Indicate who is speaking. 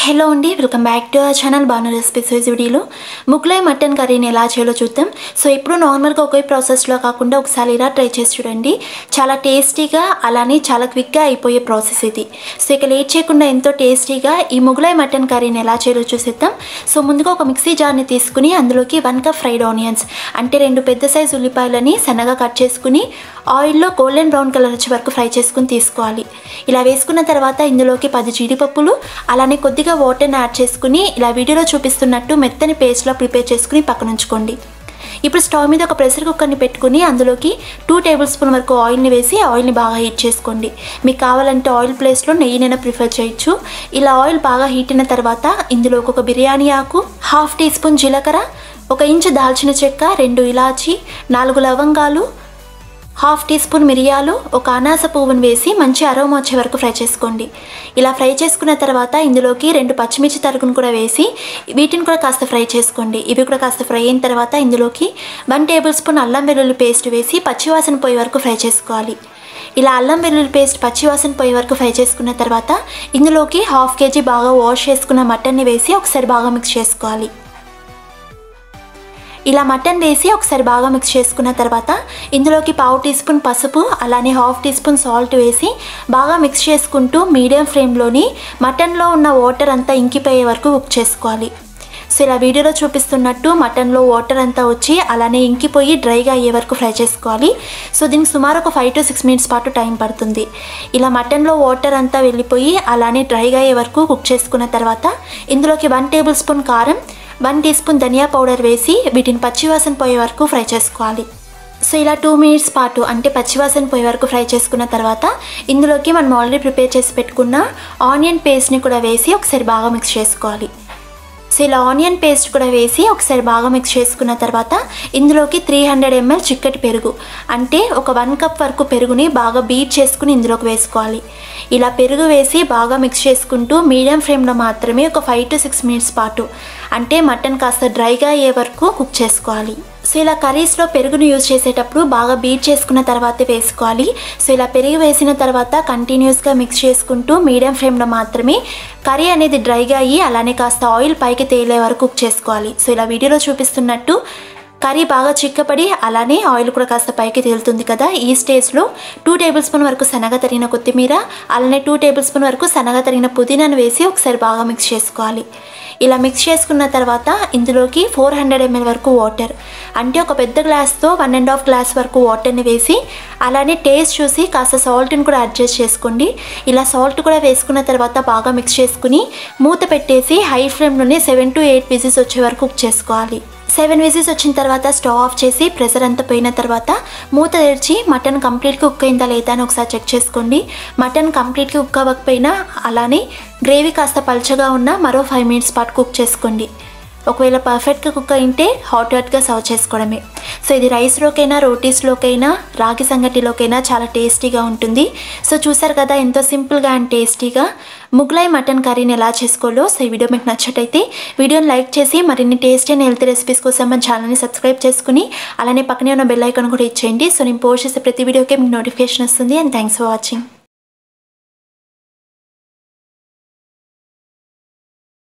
Speaker 1: hello అండి welcome back to our channel Banu recipes వైజ్ వీడియోలో ముగ్గులై మటన్ కర్రీని ఎలా చేయాలో చూద్దాం సో ఇప్పుడు నార్మల్గా ఒకే ప్రాసెస్లో కాకుండా ఒకసారి ఇలా ట్రై చేసి చూడండి చాలా టేస్టీగా అలానే చాలా క్విక్గా అయిపోయే ప్రాసెస్ ఇది సో ఇక లేట్ చేయకుండా ఎంతో టేస్టీగా ఈ ముగ్గులై మటన్ కర్రీని ఎలా చేయాలో చూసేద్దాం సో ముందుగా ఒక మిక్సీ జార్ని తీసుకుని అందులోకి వన్ కప్ ఫ్రైడ్ ఆనియన్స్ అంటే రెండు పెద్ద సైజు ఉల్లిపాయలని సన్నగా కట్ చేసుకుని ఆయిల్లో గోల్డెన్ బ్రౌన్ కలర్ వచ్చే వరకు ఫ్రై చేసుకుని తీసుకోవాలి ఇలా వేసుకున్న తర్వాత ఇందులోకి పది జీడిపప్పులు అలానే కొద్దిగా వాటర్ని యాడ్ చేసుకుని ఇలా వీడియోలో చూపిస్తున్నట్టు మెత్తని పేస్ట్లా ప్రిపేర్ చేసుకుని పక్కన ఉంచుకోండి ఇప్పుడు స్టవ్ మీద ఒక ప్రెషర్ కుక్కర్ని పెట్టుకుని అందులోకి టూ టేబుల్ స్పూన్ వరకు ఆయిల్ని వేసి ఆయిల్ని బాగా హీట్ చేసుకోండి మీకు కావాలంటే ఆయిల్ ప్లేస్లో నెయ్యినైనా ప్రిఫర్ చేయొచ్చు ఇలా ఆయిల్ బాగా హీట్ అయిన తర్వాత ఇందులోకి ఒక బిర్యానీ ఆకు హాఫ్ టీ స్పూన్ జీలకర్ర ఒక ఇంచు దాల్చిన చెక్క రెండు ఇలాచి నాలుగు లవంగాలు హాఫ్ టీ స్పూన్ మిరియాలు ఒక అనాస పువ్వును వేసి మంచి అరోమా వచ్చే వరకు ఫ్రై చేసుకోండి ఇలా ఫ్రై చేసుకున్న తర్వాత ఇందులోకి రెండు పచ్చిమిర్చి తరుగును కూడా వేసి వీటిని కూడా కాస్త ఫ్రై చేసుకోండి ఇవి కూడా కాస్త ఫ్రై అయిన తర్వాత ఇందులోకి వన్ టేబుల్ స్పూన్ అల్లం వెల్లుల్లి పేస్ట్ వేసి పచ్చివాసన పోయే వరకు ఫ్రై చేసుకోవాలి ఇలా అల్లం వెల్లుల్లి పేస్ట్ పచ్చివాసన పోయే వరకు ఫ్రై చేసుకున్న తర్వాత ఇందులోకి హాఫ్ కేజీ బాగా వాష్ చేసుకున్న మటన్ని వేసి ఒకసారి బాగా మిక్స్ చేసుకోవాలి ఇలా మటన్ వేసి ఒకసారి బాగా మిక్స్ చేసుకున్న తర్వాత ఇందులోకి పావు టీ స్పూన్ పసుపు అలానే హాఫ్ టీ స్పూన్ సాల్ట్ వేసి బాగా మిక్స్ చేసుకుంటూ మీడియం ఫ్లేమ్లోని మటన్లో ఉన్న వాటర్ అంతా ఇంకిపోయే వరకు కుక్ చేసుకోవాలి సో ఇలా వీడియోలో చూపిస్తున్నట్టు మటన్లో వాటర్ అంతా వచ్చి అలానే ఇంకిపోయి డ్రైగా అయ్యే వరకు ఫ్రై చేసుకోవాలి సో దీనికి సుమారు ఒక ఫైవ్ టు సిక్స్ మినిట్స్ పాటు టైం పడుతుంది ఇలా మటన్లో వాటర్ అంతా వెళ్ళిపోయి అలానే డ్రైగా అయ్యే వరకు కుక్ చేసుకున్న తర్వాత ఇందులోకి వన్ టేబుల్ స్పూన్ కారం వన్ టీ స్పూన్ ధనియా పౌడర్ వేసి వీటిని పచ్చివాసన పోయే వరకు ఫ్రై చేసుకోవాలి సో ఇలా టూ మినిట్స్ పాటు అంటే పచ్చివాసన పోయే వరకు ఫ్రై చేసుకున్న తర్వాత ఇందులోకి మనం ఆల్రెడీ ప్రిపేర్ చేసి పెట్టుకున్న ఆనియన్ పేస్ట్ని కూడా వేసి ఒకసారి బాగా మిక్స్ చేసుకోవాలి సో ఇలా ఆనియన్ పేస్ట్ కూడా వేసి ఒకసారి బాగా మిక్స్ చేసుకున్న తర్వాత ఇందులోకి త్రీ హండ్రెడ్ ఎంఎల్ చిక్కటి పెరుగు అంటే ఒక వన్ కప్ వరకు పెరుగుని బాగా బీట్ చేసుకుని ఇందులోకి వేసుకోవాలి ఇలా పెరుగు వేసి బాగా మిక్స్ చేసుకుంటూ మీడియం ఫ్లేమ్లో మాత్రమే ఒక ఫైవ్ టు సిక్స్ మినిట్స్ పాటు అంటే మటన్ కాస్త డ్రైగా అయ్యే వరకు కుక్ చేసుకోవాలి సో ఇలా కర్రీస్లో పెరుగును యూజ్ చేసేటప్పుడు బాగా బీట్ చేసుకున్న తర్వాత వేసుకోవాలి సో ఇలా పెరుగు వేసిన తర్వాత కంటిన్యూస్గా మిక్స్ చేసుకుంటూ మీడియం ఫ్లేమ్లో మాత్రమే కర్రీ అనేది డ్రైగా అయ్యి అలానే కాస్త ఆయిల్ పైకి తేలే వరకు కుక్ చేసుకోవాలి సో ఇలా వీడియోలో చూపిస్తున్నట్టు కర్రీ బాగా చిక్కపడి అలానే ఆయిల్ కూడా కాస్త పైకి తేలుతుంది కదా ఈ స్టేజ్లో టూ టేబుల్ స్పూన్ వరకు సన్నగా తరిగిన కొత్తిమీర అలానే టూ టేబుల్ స్పూన్ వరకు సన్నగా తరిగిన పుదీనాను వేసి ఒకసారి బాగా మిక్స్ చేసుకోవాలి ఇలా మిక్స్ చేసుకున్న తర్వాత ఇందులోకి ఫోర్ హండ్రెడ్ ఎంఎల్ వరకు వాటర్ అంటే ఒక పెద్ద గ్లాస్తో వన్ అండ్ హాఫ్ గ్లాస్ వరకు వాటర్ని వేసి అలానే టేస్ట్ చూసి కాస్త సాల్ట్ని కూడా అడ్జస్ట్ చేసుకోండి ఇలా సాల్ట్ కూడా వేసుకున్న తర్వాత బాగా మిక్స్ చేసుకుని మూత పెట్టేసి హై ఫ్లేమ్లోనే సెవెన్ టు ఎయిట్ పీసెస్ వచ్చే వరకు కుక్ చేసుకోవాలి సెవెన్ విజిల్స్ వచ్చిన తర్వాత స్టవ్ ఆఫ్ చేసి ప్రెషర్ అంతా పోయిన తర్వాత మూత తెరిచి మటన్ కంప్లీట్గా కుక్ అయిందా లేదా అని ఒకసారి చెక్ చేసుకోండి మటన్ కంప్లీట్గా కుక్ అవ్వకపోయినా అలానే గ్రేవీ కాస్త పల్చగా ఉన్న మరో ఫైవ్ మినిట్స్ పాటు కుక్ చేసుకోండి ఒకవేళ పర్ఫెక్ట్గా కుక్ అయింటే హాట్ హాట్గా సర్వ్ చేసుకోవడమే సో ఇది రైస్లోకైనా రోటీస్లోకైనా రాగి సంగటిలోకైనా చాలా టేస్టీగా ఉంటుంది సో చూసారు కదా ఎంతో సింపుల్గా అండ్ టేస్టీగా ముగ్లాయ్ మటన్ కర్రీని ఎలా చేసుకోవాలో సో ఈ వీడియో మీకు నచ్చటైతే వీడియోని లైక్ చేసి మరిన్ని టేస్టీ అండ్ హెల్తీ రెసిపీస్ కోసం మన ఛానల్ని సబ్స్క్రైబ్ చేసుకుని అలానే పక్కనే ఉన్న బెల్ ఐకాన్ కూడా ఇచ్చేయండి సో నేను పోస్ట్ చేసే ప్రతి వీడియోకి మీకు నోటిఫికేషన్ వస్తుంది అండ్ థ్యాంక్స్ ఫర్ వాచింగ్